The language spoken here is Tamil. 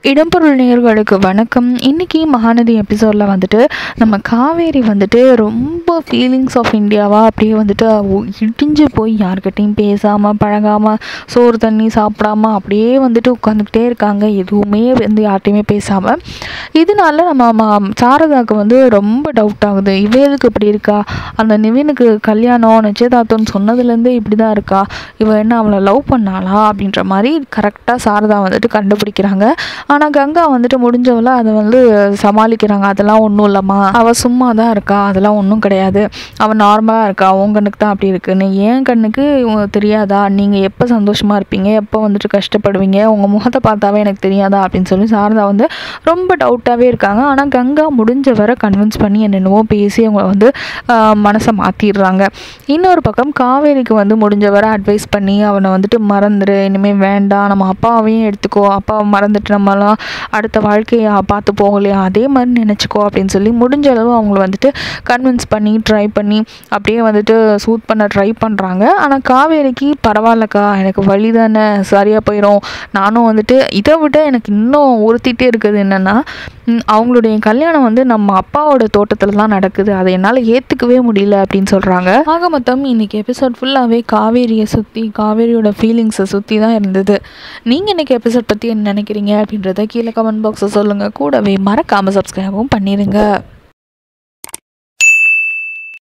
இடம்பொருள் நேயர்களுக்கு வணக்கம் இன்னைக்கு மகாநதி எபிசோடில் வந்துட்டு நம்ம காவேரி வந்துட்டு ரொம்ப ஃபீலிங்ஸ் ஆஃப் இந்தியாவா அப்படியே வந்துட்டு ஒ- இடிஞ்சு போய் யார்கிட்டையும் பேசாமல் பழகாமல் சோறு தண்ணி சாப்பிடாம அப்படியே வந்துட்டு உட்காந்துக்கிட்டே இருக்காங்க எதுவுமே வந்து யார்கிட்டையுமே பேசாமல் இதனால நம்ம ம- சாரதாக்கு வந்து ரொம்ப டவுட் ஆகுது இவ எதுக்கு இப்படி இருக்கா அந்த நிவினுக்கு கல்யாணம் நிச்சயதார்த்தம்னு சொன்னதுலேருந்தே இப்படி தான் இருக்கா இவ என்ன அவளை லவ் பண்ணாளா அப்படின்ற மாதிரி கரெக்டாக சாரதா வந்துட்டு கண்டுபிடிக்கிறாங்க ஆனால் கங்கா வந்துட்டு முடிஞ்சவள அதை வந்து சமாளிக்கிறாங்க அதெல்லாம் ஒன்றும் இல்லைம்மா அவள் சும்மா தான் இருக்கா அதெல்லாம் ஒன்றும் கிடையாது அவள் நார்மலாக இருக்கா உன் கண்ணுக்கு தான் அப்படி இருக்குன்னு என் கண்ணுக்கு உ- தெரியாதா நீங்கள் எப்போ சந்தோஷமாக இருப்பீங்க எப்போ வந்துட்டு கஷ்டப்படுவீங்க உங்கள் முகத்தை பார்த்தாவே எனக்கு தெரியாதா அப்படின்னு சொல்லி சாரதா வந்து ரொம்ப டவுட்டாகவே இருக்காங்க ஆனால் கங்கா முடிஞ்ச வரை கன்வின்ஸ் பண்ணி என்னென்னவோ பேசி அவங்கள வந்து ஆஹ், மனசை மாற்றிடுறாங்க இன்னொரு பக்கம் காவேரிக்கு வந்து முடிஞ்ச வரை அட்வைஸ் பண்ணி அவனை வந்துட்டு மறந்துடு இனிமேல் வேண்டாம் நம்ம அப்பாவையும் எடுத்துக்கோ அப்பாவை மறந்துட்டு நம்மலாம் அடுத்த வாழ்க்கையை பார்த்து போகலையா அதே மாதிரி நினச்சிக்கோ அப்படின்னு சொல்லி முடிஞ்ச அளவு அவங்கள வந்துட்டு கன்வின்ஸ் பண்ணி ட்ரை பண்ணி அப்படியே வந்துட்டு சூட் பண்ண ட்ரை பண்ணுறாங்க ஆனால் காவேரிக்கு பரவாயில்லக்கா எனக்கு வழி தானே சரியாக போயிடும் நானும் வந்துட்டு இதை விட எனக்கு இன்னும் உறுத்திட்டே இருக்குது என்னென்னா அவங்களுடைய கல்யாணம் வந்து நம்ம அப்பாவோட தோட்டத்தில் தான் நடக்குது அதை என்னால் ஏற்றுக்கவே முடியல அப்படின்னு சொல்கிறாங்க ஆக மொத்தம் இன்னைக்கு எபிசோட் ஃபுல்லாகவே காவேரியை சுற்றி காவேரியோட ஃபீலிங்ஸை சுற்றி தான் இருந்தது நீங்கள் இன்னைக்கு எபிசோட் பற்றி என்ன நினைக்கிறீங்க அப்படின்றத கீழே கமெண்ட் பாக்ஸில் சொல்லுங்கள் கூடவே மறக்காமல் சப்ஸ்கிரைபும் பண்ணிடுங்க